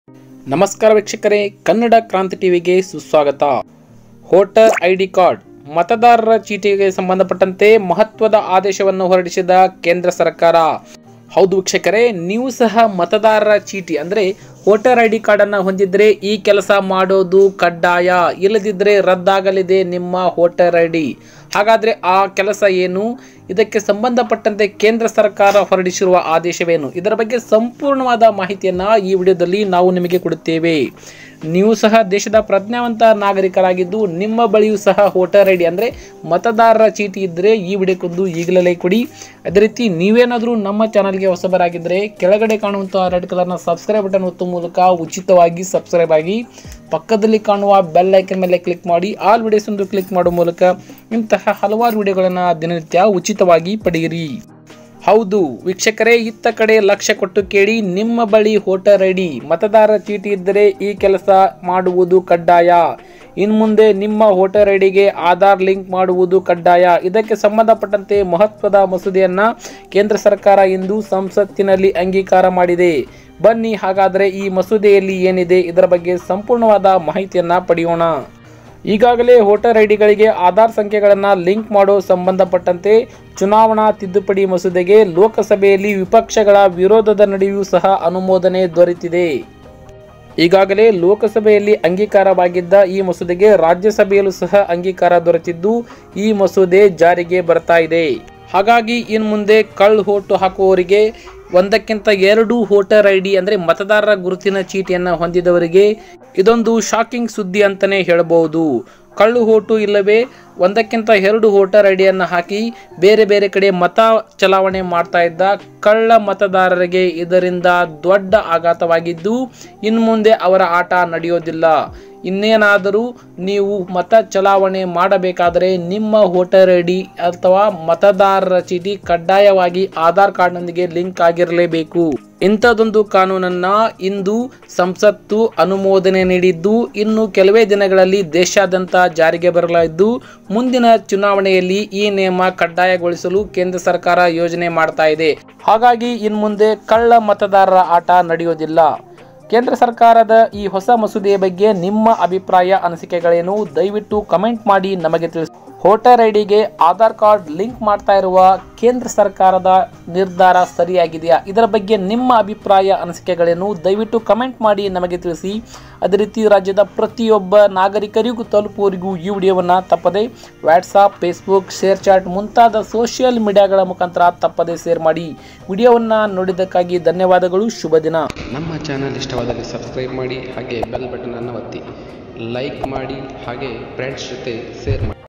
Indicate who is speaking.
Speaker 1: ನಮಸ್ಕಾರ ವೀಕ್ಷಕರೇ ಕನ್ನಡ ಕ್ರಾಂತಿ ಟಿವಿಗೆ ಸುಸ್ವಾಗತ ವೋಟರ್ ಐ ಡಿ ಕಾರ್ಡ್ ಮತದಾರರ ಚೀಟಿಗೆ ಸಂಬಂಧಪಟ್ಟಂತೆ ಮಹತ್ವದ ಆದೇಶವನ್ನು ಹೊರಡಿಸಿದ ಕೇಂದ್ರ ಸರ್ಕಾರ ಹೌದು ವೀಕ್ಷಕರೇ ನೀವು ಸಹ ಮತದಾರರ ಚೀಟಿ ಅಂದರೆ ವೋಟರ್ ಐ ಡಿ ಕಾರ್ಡನ್ನು ಹೊಂದಿದ್ರೆ ಈ ಕೆಲಸ ಮಾಡೋದು ಕಡ್ಡಾಯ ಇಲ್ಲದಿದ್ದರೆ ರದ್ದಾಗಲಿದೆ ನಿಮ್ಮ ವೋಟರ್ ಐ ಡಿ ಹಾಗಾದರೆ ಆ ಕೆಲಸ ಏನು ಇದಕ್ಕೆ ಸಂಬಂಧಪಟ್ಟಂತೆ ಕೇಂದ್ರ ಸರ್ಕಾರ ಹೊರಡಿಸಿರುವ ಆದೇಶವೇನು ಇದರ ಬಗ್ಗೆ ಸಂಪೂರ್ಣವಾದ ಮಾಹಿತಿಯನ್ನು ಈ ವಿಡಿಯೋದಲ್ಲಿ ನಾವು ನಿಮಗೆ ಕೊಡುತ್ತೇವೆ ನೀವು ಸಹ ದೇಶದ ಪ್ರಜ್ಞಾವಂತ ನಾಗರಿಕರಾಗಿದ್ದು ನಿಮ್ಮ ಬಳಿಯೂ ಸಹ ವೋಟರ್ ಐ ಡಿ ಅಂದರೆ ಮತದಾರರ ಚೀಟಿ ಇದ್ದರೆ ಈ ವಿಡಿಯೋಕ್ಕೊಂದು ಈಗಲೇ ಕೊಡಿ ಅದೇ ರೀತಿ ನೀವೇನಾದರೂ ನಮ್ಮ ಚಾನಲ್ಗೆ ಹೊಸಬರಾಗಿದ್ದರೆ ಕೆಳಗಡೆ ಕಾಣುವಂಥ ರೆಡ್ ಕಲರ್ನ ಸಬ್ಸ್ಕ್ರೈಬ್ ಬಟನ್ ಒತ್ತು ಮೂಲಕ ಉಚಿತವಾಗಿ ಸಬ್ಸ್ಕ್ರೈಬ್ ಆಗಿ ಪಕ್ಕದಲ್ಲಿ ಕಾಣುವ ಬೆಲ್ ಐಕನ್ ಮೇಲೆ ಕ್ಲಿಕ್ ಮಾಡಿ ಆಲ್ ವಿಡಿಯೋಸ್ ಒಂದು ಕ್ಲಿಕ್ ಮಾಡುವ ಮೂಲಕ ಇಂತಹ ಹಲವಾರು ವಿಡಿಯೋಗಳನ್ನು ದಿನನಿತ್ಯ ಉಚಿತವಾಗಿ ಪಡೆಯಿರಿ ಹೌದು ವೀಕ್ಷಕರೇ ಇತ್ತ ಕಡೆ ಲಕ್ಷ್ಯ ಕೊಟ್ಟು ಕೇಳಿ ನಿಮ್ಮ ಬಳಿ ವೋಟರ್ ಐ ಡಿ ಮತದಾರರ ಚೀಟಿ ಇದ್ದರೆ ಈ ಕೆಲಸ ಮಾಡುವುದು ಕಡ್ಡಾಯ ಇನ್ನು ಮುಂದೆ ನಿಮ್ಮ ವೋಟರ್ ಐ ಡಿಗೆ ಆಧಾರ್ ಲಿಂಕ್ ಮಾಡುವುದು ಕಡ್ಡಾಯ ಇದಕ್ಕೆ ಸಂಬಂಧಪಟ್ಟಂತೆ ಮಹತ್ವದ ಮಸೂದೆಯನ್ನ ಕೇಂದ್ರ ಸರ್ಕಾರ ಇಂದು ಸಂಸತ್ತಿನಲ್ಲಿ ಅಂಗೀಕಾರ ಮಾಡಿದೆ ಬನ್ನಿ ಹಾಗಾದರೆ ಈ ಮಸೂದೆಯಲ್ಲಿ ಏನಿದೆ ಇದರ ಬಗ್ಗೆ ಸಂಪೂರ್ಣವಾದ ಮಾಹಿತಿಯನ್ನ ಪಡೆಯೋಣ ಈಗಾಗಲೇ ವೋಟರ್ ಐ ಡಿಗಳಿಗೆ ಆಧಾರ್ ಸಂಖ್ಯೆಗಳನ್ನು ಲಿಂಕ್ ಮಾಡೋ ಸಂಬಂಧಪಟ್ಟಂತೆ ಚುನಾವಣಾ ತಿದ್ದುಪಡಿ ಮಸೂದೆಗೆ ಲೋಕಸಭೆಯಲ್ಲಿ ವಿಪಕ್ಷಗಳ ವಿರೋಧದ ನಡುವೆಯೂ ಸಹ ಅನುಮೋದನೆ ದೊರೆತಿದೆ ಈಗಾಗಲೇ ಲೋಕಸಭೆಯಲ್ಲಿ ಅಂಗೀಕಾರವಾಗಿದ್ದ ಈ ಮಸೂದೆಗೆ ರಾಜ್ಯಸಭೆಯಲ್ಲೂ ಸಹ ಅಂಗೀಕಾರ ದೊರೆತಿದ್ದು ಈ ಮಸೂದೆ ಜಾರಿಗೆ ಬರ್ತಾ ಇದೆ ಹಾಗಾಗಿ ಇನ್ನು ಮುಂದೆ ಕಳ್ಳು ಓಟು ಹಾಕುವವರಿಗೆ ಒಂದಕ್ಕಿಂತ ಎರಡು ವೋಟರ್ ಐ ಡಿ ಅಂದರೆ ಮತದಾರರ ಗುರುತಿನ ಚೀಟಿಯನ್ನು ಹೊಂದಿದವರಿಗೆ ಇದೊಂದು ಶಾಕಿಂಗ್ ಸುದ್ದಿ ಅಂತಲೇ ಹೇಳಬಹುದು ಕಳ್ಳು ಓಟು ಇಲ್ಲವೇ ಒಂದಕ್ಕಿಂತ ಎರಡು ವೋಟರ್ ಐ ಡಿಯನ್ನು ಹಾಕಿ ಬೇರೆ ಬೇರೆ ಕಡೆ ಮತ ಚಲಾವಣೆ ಮಾಡ್ತಾ ಇದ್ದ ಕಳ್ಳ ಮತದಾರರಿಗೆ ಇದರಿಂದ ದೊಡ್ಡ ಆಘಾತವಾಗಿದ್ದು ಇನ್ನು ಮುಂದೆ ಅವರ ಆಟ ನಡೆಯೋದಿಲ್ಲ ಇನ್ನೇನಾದರೂ ನೀವು ಮತ ಚಲಾವಣೆ ಮಾಡಬೇಕಾದರೆ ನಿಮ್ಮ ವೋಟರ್ ಐ ಡಿ ಅಥವಾ ಮತದಾರರ ಚೀಟಿ ಕಡ್ಡಾಯವಾಗಿ ಆಧಾರ್ ಕಾರ್ಡ್ನೊಂದಿಗೆ ಲಿಂಕ್ ಆಗಿರಲೇಬೇಕು ಇಂಥದ್ದೊಂದು ಕಾನೂನನ್ನ ಇಂದು ಸಂಸತ್ತು ಅನುಮೋದನೆ ನೀಡಿದ್ದು ಇನ್ನು ಕೆಲವೇ ದಿನಗಳಲ್ಲಿ ದೇಶಾದ್ಯಂತ ಜಾರಿಗೆ ಬರಲಿದ್ದು ಮುಂದಿನ ಚುನಾವಣೆಯಲ್ಲಿ ಈ ನಿಯಮ ಕಡ್ಡಾಯಗೊಳಿಸಲು ಕೇಂದ್ರ ಸರ್ಕಾರ ಯೋಜನೆ ಮಾಡ್ತಾ ಇದೆ ಹಾಗಾಗಿ ಇನ್ನು ಮುಂದೆ ಕಳ್ಳ ಮತದಾರರ ಆಟ ನಡೆಯೋದಿಲ್ಲ ಕೇಂದ್ರ ಸರ್ಕಾರದ ಈ ಹೊಸ ಮಸೂದೆಯ ಬಗ್ಗೆ ನಿಮ್ಮ ಅಭಿಪ್ರಾಯ ಅನಿಸಿಕೆಗಳೇನು ದಯವಿಟ್ಟು ಕಮೆಂಟ್ ಮಾಡಿ ನಮಗೆ ತಿಳಿಸಿ ವೋಟರ್ ಐ ಡಿಗೆ ಆಧಾರ್ ಕಾರ್ಡ್ ಲಿಂಕ್ ಮಾಡ್ತಾ ಇರುವ ಕೇಂದ್ರ ಸರ್ಕಾರದ ನಿರ್ಧಾರ ಸರಿಯಾಗಿದೆಯಾ ಇದರ ಬಗ್ಗೆ ನಿಮ್ಮ ಅಭಿಪ್ರಾಯ ಅನಿಸಿಕೆಗಳೇನು ದಯವಿಟ್ಟು ಕಮೆಂಟ್ ಮಾಡಿ ನಮಗೆ ತಿಳಿಸಿ ಅದೇ ರೀತಿ ರಾಜ್ಯದ ಪ್ರತಿಯೊಬ್ಬ ನಾಗರಿಕರಿಗೂ ತಲುಪುವವರಿಗೂ ಈ ವಿಡಿಯೋವನ್ನು ತಪ್ಪದೆ ವಾಟ್ಸಾಪ್ ಫೇಸ್ಬುಕ್ ಶೇರ್ ಚಾಟ್ ಮುಂತಾದ ಸೋಷಿಯಲ್ ಮೀಡಿಯಾಗಳ ಮುಖಾಂತರ ತಪ್ಪದೆ ಶೇರ್ ಮಾಡಿ ವಿಡಿಯೋವನ್ನು ನೋಡಿದ್ದಕ್ಕಾಗಿ ಧನ್ಯವಾದಗಳು ಶುಭ ದಿನ
Speaker 2: ನಮ್ಮ ಚಾನಲ್ ಇಷ್ಟವಾದಲ್ಲಿ ಸಬ್ಸ್ಕ್ರೈಬ್ ಮಾಡಿ ಹಾಗೆ ಬೆಲ್ ಬಟನನ್ನು ಒತ್ತಿ ಲೈಕ್ ಮಾಡಿ ಹಾಗೆ ಫ್ರೆಂಡ್ಸ್ ಜೊತೆ ಶೇರ್ ಮಾಡಿ